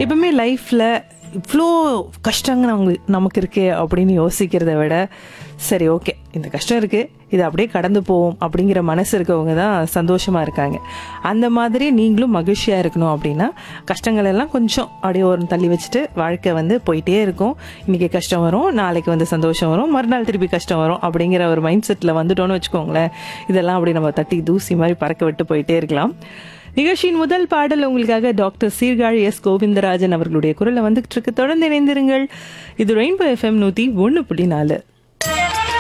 எப்பவுமே லைஃப்பில் இவ்வளோ கஷ்டங்க நமக்கு நமக்கு இருக்கே அப்படின்னு யோசிக்கிறத விட சரி ஓகே இந்த கஷ்டம் இருக்குது இது அப்படியே கடந்து போவோம் அப்படிங்கிற மனசு இருக்கவங்க தான் சந்தோஷமாக இருக்காங்க அந்த மாதிரி நீங்களும் மகிழ்ச்சியாக இருக்கணும் அப்படின்னா கஷ்டங்கள் எல்லாம் கொஞ்சம் அப்படியே ஒரு தள்ளி வச்சுட்டு வாழ்க்கை வந்து போயிட்டே இருக்கும் இன்றைக்கி கஷ்டம் வரும் நாளைக்கு வந்து சந்தோஷம் வரும் மறுநாள் திருப்பி கஷ்டம் வரும் அப்படிங்கிற ஒரு மைண்ட் செட்டில் வந்துட்டோன்னு வச்சுக்கோங்களேன் இதெல்லாம் அப்படி நம்ம தட்டி தூசி மாதிரி பறக்க விட்டு போயிட்டே இருக்கலாம் நிகழ்ச்சியின் முதல் பாடல் உங்களுக்காக டாக்டர் சீர்காழி எஸ் கோவிந்தராஜன் அவர்களுடைய குரலை வந்துகிட்டு இருக்கு தொடர்ந்து இணைந்திருங்கள் இது ரெயின்போ எஃப்எம் நூற்றி ஒன்று புள்ளி நாலு